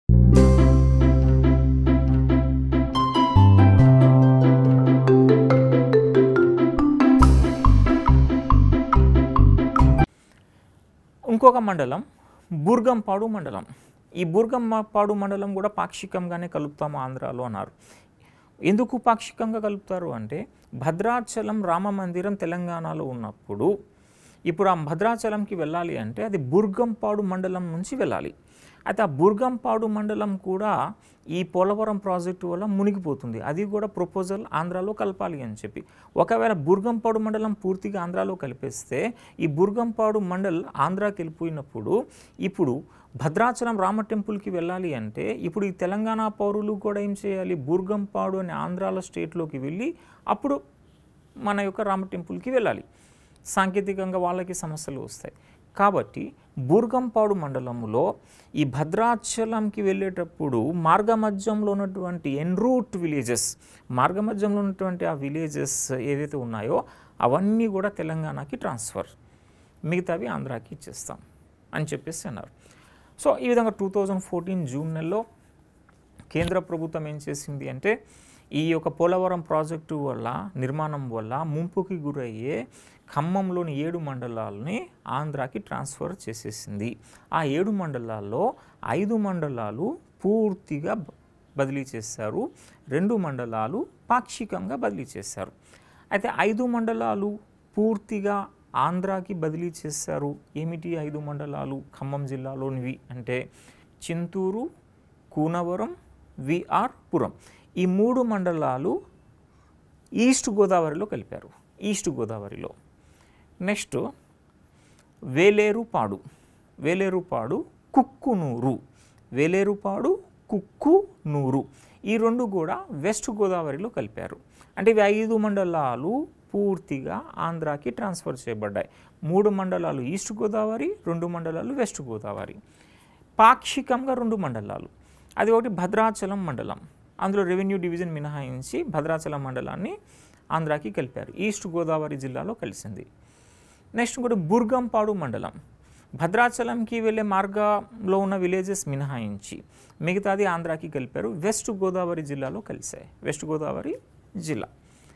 ఇంకొక మండలం బూర్గంపాడు మండలం ఈ బూర్గంపాడు మండలం కూడా పాక్షికంగానే కలుపుతాము ఆంధ్రాలో అన్నారు ఎందుకు పాక్షికంగా కలుపుతారు అంటే భద్రాచలం రామ మందిరం తెలంగాణలో ఉన్నప్పుడు ఇప్పుడు ఆ భద్రాచలంకి వెళ్ళాలి అంటే అది బుర్గంపాడు మండలం నుంచి వెళ్ళాలి అయితే ఆ బుర్గంపాడు మండలం కూడా ఈ పోలవరం ప్రాజెక్టు వల్ల మునిగిపోతుంది అది కూడా ప్రపోజల్ ఆంధ్రాలో కలపాలి అని చెప్పి ఒకవేళ బుర్గంపాడు మండలం పూర్తిగా ఆంధ్రాలో కలిపేస్తే ఈ బుర్గంపాడు మండల్ ఆంధ్రాకి వెళ్ళిపోయినప్పుడు ఇప్పుడు భద్రాచలం రామ టెంపుల్కి వెళ్ళాలి అంటే ఇప్పుడు ఈ తెలంగాణ పౌరులు కూడా ఏం చేయాలి బుర్గంపాడు అనే ఆంధ్రాల స్టేట్లోకి వెళ్ళి అప్పుడు మన యొక్క రామ టెంపుల్కి వెళ్ళాలి సాంకేతికంగా వాళ్ళకి సమస్యలు వస్తాయి కాబట్టి బూర్గంపాడు మండలంలో ఈ భద్రాచలంకి వెళ్ళేటప్పుడు మార్గమధ్యంలో ఉన్నటువంటి ఎన్రూట్ విలేజెస్ మార్గమధ్యంలో ఉన్నటువంటి ఆ విలేజెస్ ఏవైతే ఉన్నాయో అవన్నీ కూడా తెలంగాణకి ట్రాన్స్ఫర్ మిగతావి ఆంధ్రాకి ఇచ్చేస్తాం అని చెప్పేసి అన్నారు సో ఈ విధంగా టూ థౌజండ్ ఫోర్టీన్ జూన్ నెలలో కేంద్ర ప్రభుత్వం ఏం చేసింది అంటే ఈ యొక్క పోలవరం ప్రాజెక్టు వల్ల నిర్మాణం వల్ల ముంపుకి గురయ్యే ఖమ్మంలోని ఏడు మండలాలని ఆంధ్రాకి ట్రాన్స్ఫర్ చేసేసింది ఆ ఏడు మండలాల్లో ఐదు మండలాలు పూర్తిగా బ- బదిలీ చేశారు రెండు మండలాలు పాక్షికంగా బదిలీ చేశారు అయితే ఐదు మండలాలు పూర్తిగా ఆంధ్రాకి బదిలీ చేశారు ఏమిటి ఐదు మండలాలు ఖమ్మం జిల్లాలోనివి అంటే చింతూరు కూనవరం విఆర్ పురం ఈ మూడు మండలాలు ఈస్ట్ గోదావరిలో కలిపారు ఈస్ట్ గోదావరిలో నెక్స్ట్ వేలేరుపాడు వేలేరుపాడు కుక్కునూరు వేలేరుపాడు కుక్కునూరు ఈ రెండు కూడా వెస్ట్ గోదావరిలో కలిపారు అంటే ఇవి ఐదు మండలాలు పూర్తిగా ఆంధ్రాకి ట్రాన్స్ఫర్ చేయబడ్డాయి మూడు మండలాలు ఈస్ట్ గోదావరి రెండు మండలాలు వెస్ట్ గోదావరి పాక్షికంగా రెండు మండలాలు అది ఒకటి భద్రాచలం మండలం అందులో రెవెన్యూ డివిజన్ మినహాయించి భద్రాచలం మండలాన్ని ఆంధ్రాకి కలిపారు ఈస్ట్ గోదావరి జిల్లాలో కలిసింది నెక్స్ట్ ఇంకోటి బుర్గంపాడు మండలం భద్రాచలంకి వెళ్ళే మార్గంలో ఉన్న విలేజెస్ మినహాయించి మిగతాది ఆంధ్రాకి కలిపారు వెస్ట్ గోదావరి జిల్లాలో కలిశాయి వెస్ట్ గోదావరి జిల్లా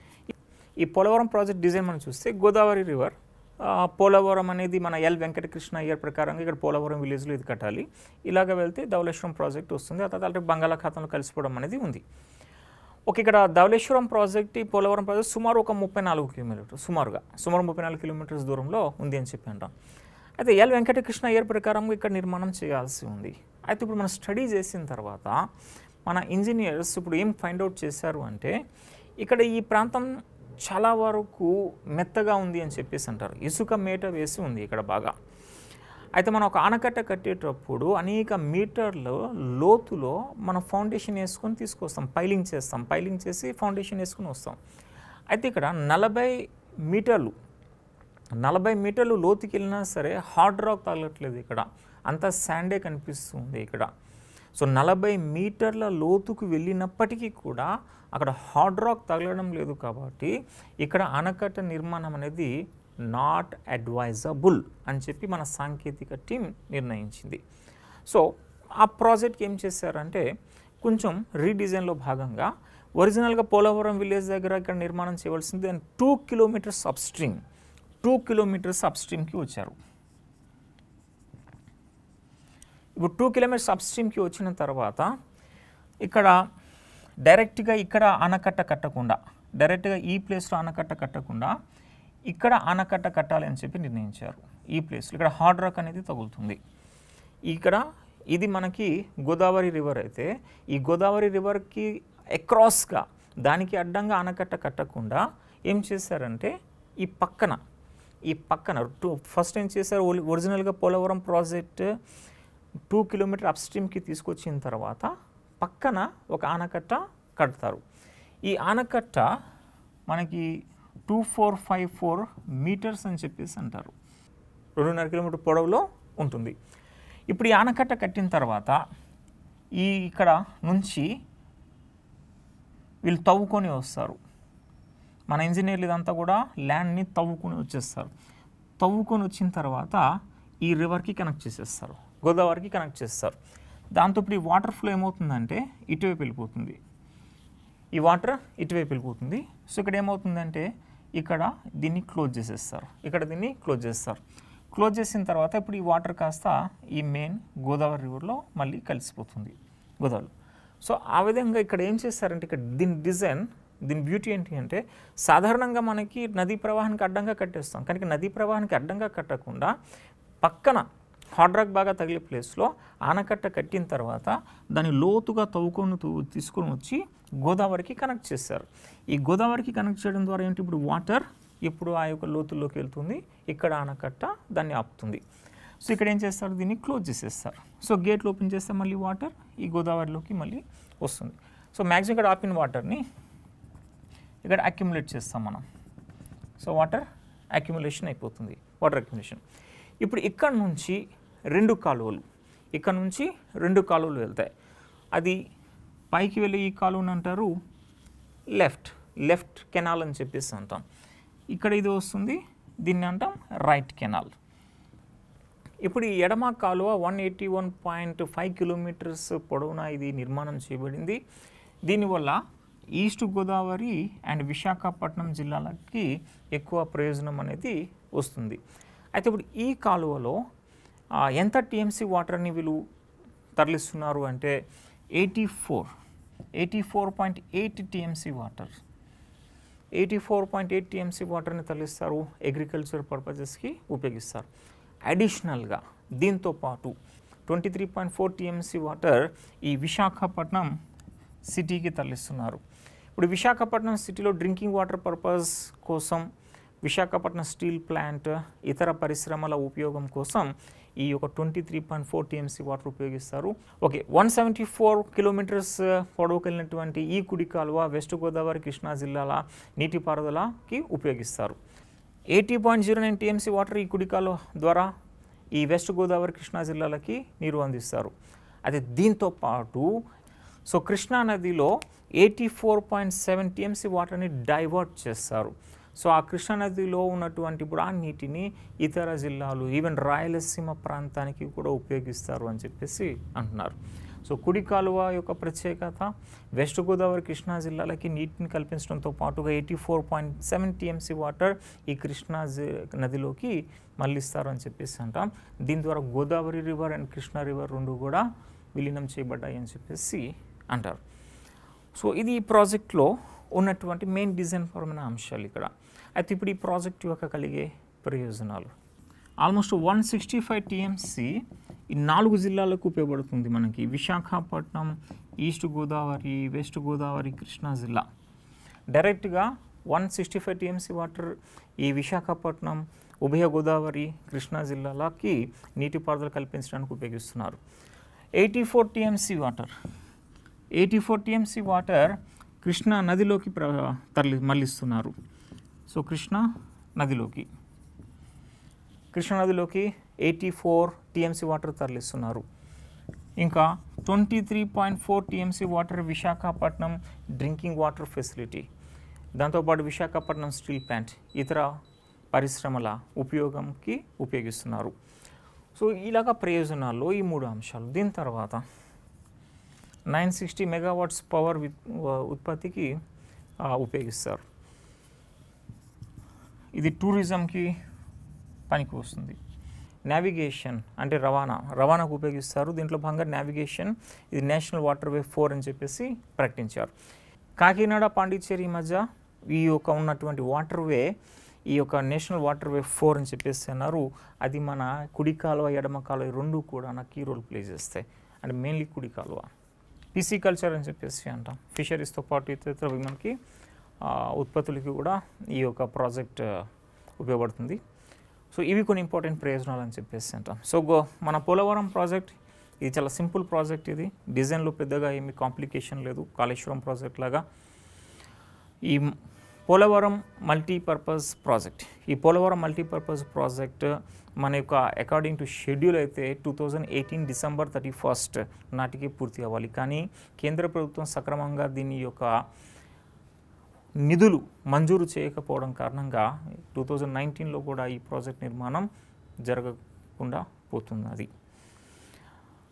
ఈ పోలవరం ప్రాజెక్ట్ డిజైన్ మనం చూస్తే గోదావరి రివర్ ఆ, పోలవరం అనేది మన ఎల్ వెంకటకృష్ణ అయ్యర్ ప్రకారంగా ఇక్కడ పోలవరం విలేజ్లో ఇది కట్టాలి ఇలాగ వెళ్తే ధవళేశ్వరం ప్రాజెక్ట్ వస్తుంది ఆ తర్వాత అంటే బంగాళాఖాతంలో కలిసిపోవడం అనేది ఉంది ఒక ఇక్కడ ధవళేశ్వరం ప్రాజెక్ట్ ఈ పోలవరం ప్రాజెక్ట్ సుమారు ఒక ముప్పై నాలుగు కిలోమీటర్ సుమారుగా సుమారు ముప్పై నాలుగు కిలోమీటర్స్ దూరంలో ఉంది అని చెప్పి అంటాం అయితే ఎల్ వెంకటకృష్ణ అయ్యర్ ప్రకారంగా ఇక్కడ నిర్మాణం చేయాల్సి ఉంది అయితే ఇప్పుడు మనం స్టడీ చేసిన తర్వాత మన ఇంజనీర్స్ ఇప్పుడు ఏం ఫైండ్ అవుట్ చేశారు అంటే ఇక్కడ ఈ ప్రాంతం చాలా వరకు మెత్తగా ఉంది అని చెప్పేసి అంటారు ఇసుక మేట వేసి ఉంది ఇక్కడ బాగా అయితే మనం ఒక ఆనకట్ట కట్టేటప్పుడు అనేక మీటర్ల లోతులో మనం ఫౌండేషన్ వేసుకొని తీసుకొస్తాం పైలింగ్ చేస్తాం పైలింగ్ చేసి ఫౌండేషన్ వేసుకొని వస్తాం అయితే ఇక్కడ నలభై మీటర్లు నలభై మీటర్లు లోతుకి వెళ్ళినా సరే హార్డ్ రాక్ తగలట్లేదు ఇక్కడ అంతా శాండే కనిపిస్తుంది ఇక్కడ సో నలభై మీటర్ల లోతుకు వెళ్ళినప్పటికీ కూడా అక్కడ హార్డ్ రాక్ తగలడం లేదు కాబట్టి ఇక్కడ ఆనకట్ట నిర్మాణం అనేది నాట్ అడ్వైజబుల్ అని చెప్పి మన సాంకేతిక టీం నిర్ణయించింది సో ఆ ప్రాజెక్ట్కి ఏం చేశారంటే కొంచెం రీడిజైన్లో భాగంగా ఒరిజినల్గా పోలవరం విలేజ్ దగ్గర ఇక్కడ నిర్మాణం చేయవలసింది and two kilometres up stream two kilometres up స్ట్రీమ్కి వచ్చారు ఇప్పుడు టూ కిలోమీటర్స్ అప్ స్ట్రీమ్కి వచ్చిన తర్వాత ఇక్కడ డైరెక్ట్గా ఇక్కడ ఆనకట్ట కట్టకుండా డైరెక్ట్గా ఈ ప్లేస్లో ఆనకట్ట కట్టకుండా ఇక్కడ ఆనకట్ట కట్టాలి అని చెప్పి నిర్ణయించారు ఈ ప్లేస్లో ఇక్కడ హార్డ్ రాక్ అనేది తగులుతుంది ఇక్కడ ఇది మనకి గోదావరి రివర్ అయితే ఈ గోదావరి రివర్కి అక్రాస్గా దానికి అడ్డంగా ఆనకట్ట కట్టకుండా ఏం చేశారంటే ఈ పక్కన ఈ పక్కన టూ ఫస్ట్ ఏం చేశారు ఒలి- ఒరిజినల్గా Polavaram project two kilometre up స్ట్రీమ్కి తీసుకొచ్చిన తర్వాత పక్కన ఒక ఆనకట్ట కడతారు ఈ ఆనకట్ట మనకి two four five four metres అని చెప్పేసి అంటారు రెండున్నర కిలోమీటర్ పొడవులో ఉంటుంది ఇప్పుడు ఈ ఆనకట్ట కట్టిన తర్వాత ఈ ఇక్కడ నుంచి వీళ్ళు తవ్వుకొని వస్తారు మన ఇంజనీర్లు ఇదంతా కూడా ల్యాండ్ని తవ్వుకొని వచ్చేస్తారు తవ్వుకొని వచ్చిన తర్వాత ఈ రివర్కి కనెక్ట్ చేసేస్తారు గోదావరికి కనెక్ట్ చేస్తారు దాంతో ఇప్పుడు ఈ వాటర్ ఫ్లో ఏమవుతుందంటే ఇటువైపు వెళ్ళిపోతుంది ఈ వాటర్ ఇటువైపు వెళ్ళిపోతుంది సో ఇక్కడ ఏమవుతుందంటే ఇక్కడ దీన్ని క్లోజ్ చేసేస్తారు ఇక్కడ దీన్ని క్లోజ్ చేస్తారు క్లోజ్ చేసిన తర్వాత ఇప్పుడు ఈ వాటర్ కాస్త ఈ మెయిన్ గోదావరి రివర్లో మళ్ళీ కలిసిపోతుంది గోదావరి సో ఆ విధంగా ఇక్కడ ఏం చేస్తారంటే ఇక్కడ దీని డిజైన్ దీని బ్యూటీ ఏంటి అంటే సాధారణంగా మనకి నదీ ప్రవాహానికి అడ్డంగా కట్టేస్తాం కానీ నదీ ప్రవాహానికి అడ్డంగా కట్టకుండా పక్కన హాట్ రాక్ బాగా తగిలే ప్లేస్లో ఆనకట్ట కట్టిన తర్వాత దాన్ని లోతుగా తవ్వుకొని తూ- తీసుకొని వచ్చి గోదావరికి కనెక్ట్ చేశారు ఈ గోదావరికి కనెక్ట్ చేయడం ద్వారా ఏంటి ఇప్పుడు వాటర్ ఇప్పుడు ఆ యొక్క లోతుల్లోకి వెళ్తుంది ఇక్కడ ఆనకట్ట దాన్ని ఆపుతుంది సో ఇక్కడ ఏం చేస్తారు దీన్ని క్లోజ్ చేసేస్తారు సో గేట్లు ఓపెన్ చేస్తే మళ్ళీ వాటర్ ఈ గోదావరిలోకి మళ్ళీ వస్తుంది సో మ్యాక్సిమం ఇక్కడ ఆపిన వాటర్ని ఇక్కడ అక్యుములేట్ చేస్తాం మనం సో వాటర్ అక్యుములేషన్ అయిపోతుంది వాటర్ అక్యుములేషన్ ఇప్పుడు ఇక్కడ నుంచి రెండు కాలువలు ఇక్కడ నుంచి రెండు కాలువలు వెళ్తాయి అది పైకి వెళ్ళే ఈ కాలువని అంటారు లెఫ్ట్ లెఫ్ట్ కెనాల్ అని చెప్పేసి అంటాం ఇక్కడ ఇది వస్తుంది దీన్ని అంటాం రైట్ కెనాల్ ఇప్పుడు ఈ ఎడమ కాలువ one eighty one point five kilometres పొడవునా ఇది నిర్మాణం చేయబడింది దీనివల్ల ఈస్ట్ గోదావరి అండ్ విశాఖపట్నం జిల్లాలకి ఎక్కువ ప్రయోజనం అనేది వస్తుంది అయితే ఇప్పుడు ఈ కాలువలో ఆ, ఎంత టీఎంసీ వాటర్ని వీళ్ళు తరలిస్తున్నారు అంటే eighty four eighty four point eight TMC water eighty four point eight TMC వాటర్ని తరలిస్తారు అగ్రికల్చర్ పర్పజెస్కి ఉపయోగిస్తారు అడిషనల్గా దీంతో పాటు twenty three point four TMC water ఈ విశాఖపట్నం సిటీకి తరలిస్తున్నారు ఇప్పుడు విశాఖపట్నం సిటీలో డ్రింకింగ్ వాటర్ పర్పస్ కోసం విశాఖపట్నం స్టీల్ ప్లాంట్ ఇతర పరిశ్రమల ఉపయోగం కోసం ఈ యొక్క twenty three point four TMC water ఉపయోగిస్తారు okay one seventy four kilometres పొడవు కలిగినటువంటి ఈ కుడి కాలువ వెస్ట్ గోదావరి కృష్ణా జిల్లాల నీటిపారుదలకి ఉపయోగిస్తారు eighty point zero nine TMC water ఈ కుడి కాలువ ద్వారా ఈ వెస్ట్ గోదావరి కృష్ణా జిల్లాలకి నీరు అందిస్తారు అదే దీంతో పాటు సో కృష్ణా నదిలో eighty four point seven TMC వాటర్ని డైవర్ట్ చేస్తారు సో ఆ కృష్ణా నదిలో ఉన్నటువంటి ఇప్పుడు ఆ నీటిని ఇతర జిల్లాలు ఈవెన్ రాయలసీమ ప్రాంతానికి కూడా ఉపయోగిస్తారు అని చెప్పేసి అంటున్నారు సో కుడి కాలువ యొక్క ప్రత్యేకత వెస్ట్ గోదావరి కృష్ణా జిల్లాలకి నీటిని కల్పించడంతో పాటుగా eighty four point seven TMC water ఈ కృష్ణా జి- నదిలోకి మళ్ళిస్తారు అని చెప్పేసి అంటాం దీని ద్వారా Godavari river and Krishna river రెండు కూడా విలీనం చేయబడ్డాయి అని చెప్పేసి అంటారు సో ఇది ఈ ప్రాజెక్ట్లో ఉన్నటువంటి మెయిన్ డిజైన్ పరమైన అంశాలు ఇక్కడ అయితే ఇప్పుడు ఈ ప్రాజెక్ట్ యొక్క కలిగే ప్రయోజనాలు almost one sixty five TMC ఈ నాలుగు జిల్లాలకు ఉపయోగపడుతుంది మనకి విశాఖపట్నం ఈస్ట్ గోదావరి వెస్ట్ గోదావరి కృష్ణా జిల్లా డైరెక్ట్గా one sixty five TMC water ఈ విశాఖపట్నం ఉభయ గోదావరి కృష్ణా జిల్లాలకి నీటిపారుదల కల్పించడానికి ఉపయోగిస్తున్నారు eighty four TMC water eighty four TMC water Krishna నదిలోకి ప్ర తరలి మళ్ళిస్తున్నారు సో కృష్ణా నదిలోకి కృష్ణా నదిలోకి ఎయిటీ ఫోర్ టీఎంసీ వాటర్ తరలిస్తున్నారు ఇంకా twenty three point four TMC water Visakhapatnam drinking water facility దాంతోపాటు విశాఖపట్నం స్టీల్ ప్లాంట్ ఇతర పరిశ్రమల ఉపయోగంకి ఉపయోగిస్తున్నారు సో ఇలాగ ప్రయోజనాల్లో ఈ మూడు అంశాలు దీని తర్వాత nine sixty megawatts power with ఉత్పత్తికి ఆ, ఉపయోగిస్తారు ఇది టూరిజంకి పనికి వస్తుంది నావిగేషన్ అంటే రవాణా రవాణాకు ఉపయోగిస్తారు దీంట్లో భాగంగా నావిగేషన్ ఇది నేషనల్ వాటర్ వే ఫోర్ అని చెప్పేసి ప్రకటించారు కాకినాడ పాండిచ్చేరి మధ్య ఈ యొక్క ఉన్నటువంటి వాటర్ వే ఈ యొక్క నేషనల్ వాటర్ వే ఫోర్ అని చెప్పేసి అన్నారు అది మన కుడి కాలువ ఎడమ కాలువ ఈ రెండు కూడా నాకు కీ రోల్ ప్లే చేస్తాయి అంటే మెయిన్లీ కుడి కాలువ పీసీ కల్చర్ అని చెప్పేసి అంటాం ఫిషరీస్తో పాటు ఇతర మనకి ఆ, ఉత్పత్తులకి కూడా ఈ యొక్క ప్రాజెక్ట్ ఉపయోగపడుతుంది సో ఇవి కొన్ని ఇంపార్టెంట్ ప్రయోజనాలు అని చెప్పేసి అంటాం సో గో మన పోలవరం ప్రాజెక్ట్ ఇది చాలా సింపుల్ ప్రాజెక్ట్ ఇది డిజైన్లో పెద్దగా ఏమి కాంప్లికేషన్ లేదు కాళేశ్వరం ప్రాజెక్ట్ లాగా ఈ పోలవరం మల్టీపర్పస్ ప్రాజెక్ట్ ఈ పోలవరం మల్టీపర్పస్ ప్రాజెక్ట్ మన యొక్క అకార్డింగ్ టు షెడ్యూల్ అయితే two thousand eighteen December thirty first నాటికి పూర్తి అవ్వాలి కానీ కేంద్ర ప్రభుత్వం సక్రమంగా దీని యొక్క నిధులు మంజూరు చేయకపోవడం కారణంగా టూ థౌజండ్ నైన్టీన్లో కూడా ఈ ప్రాజెక్ట్ నిర్మాణం జరగకుండా పోతున్నది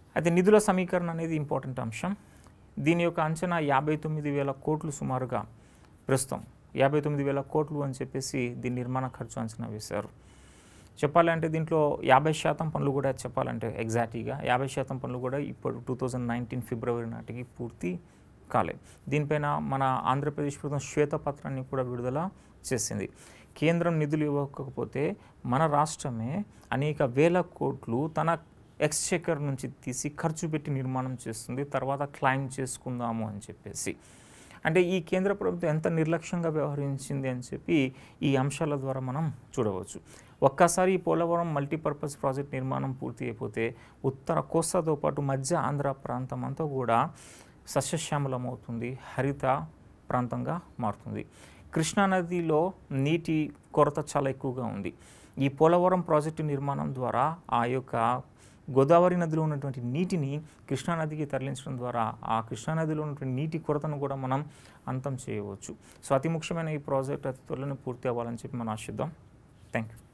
అయితే నిధుల సమీకరణ అనేది ఇంపార్టెంట్ అంశం దీని యొక్క అంచనా యాభై తొమ్మిది వేల కోట్లు సుమారుగా ప్రస్తుతం యాభై తొమ్మిది వేల కోట్లు అని చెప్పేసి దీని నిర్మాణ ఖర్చు అంచనా వేశారు చెప్పాలంటే దీంట్లో యాభై శాతం పనులు కూడా చెప్పాలంటే ఎగ్జాక్ట్గా యాభై శాతం పనులు కూడా ఇప్పుడు టూ థౌజండ్ నైన్టీన్ ఫిబ్రవరి నాటికి పూర్తి కాలేదు దీనిపైన మన ఆంధ్రప్రదేశ్ ప్రభుత్వం శ్వేతపత్రాన్ని కూడా విడుదల చేసింది కేంద్రం నిధులు ఇవ్వకపోతే మన రాష్ట్రమే అనేక వేల కోట్లు తన ఎక్స్చెకర్ నుంచి తీసి ఖర్చు పెట్టి నిర్మాణం చేస్తుంది తర్వాత క్లైమ్ చేసుకుందాము అని చెప్పేసి అంటే ఈ కేంద్ర ప్రభుత్వం ఎంత నిర్లక్ష్యంగా వ్యవహరించింది అని చెప్పి ఈ అంశాల ద్వారా మనం చూడవచ్చు ఒక్కసారి ఈ పోలవరం మల్టీపర్పస్ ప్రాజెక్ట్ నిర్మాణం పూర్తి అయిపోతే ఉత్తర కోస్తాతో పాటు మధ్య ఆంధ్ర ప్రాంతం అంతా కూడా సస్యశ్యామలమవుతుంది హరిత ప్రాంతంగా మారుతుంది కృష్ణానదిలో నీటి కొరత చాలా ఎక్కువగా ఉంది ఈ పోలవరం ప్రాజెక్టు నిర్మాణం ద్వారా ఆ యొక్క గోదావరి నదిలో ఉన్నటువంటి నీటిని కృష్ణానదికి తరలించడం ద్వారా ఆ కృష్ణానదిలో ఉన్నటువంటి నీటి కొరతను కూడా మనం అంతం చేయవచ్చు సో అతి ముఖ్యమైన ఈ ప్రాజెక్ట్ అతి త్వరలోనే పూర్తి అవ్వాలని చెప్పి మనం ఆశిద్దాం థ్యాంక్ యూ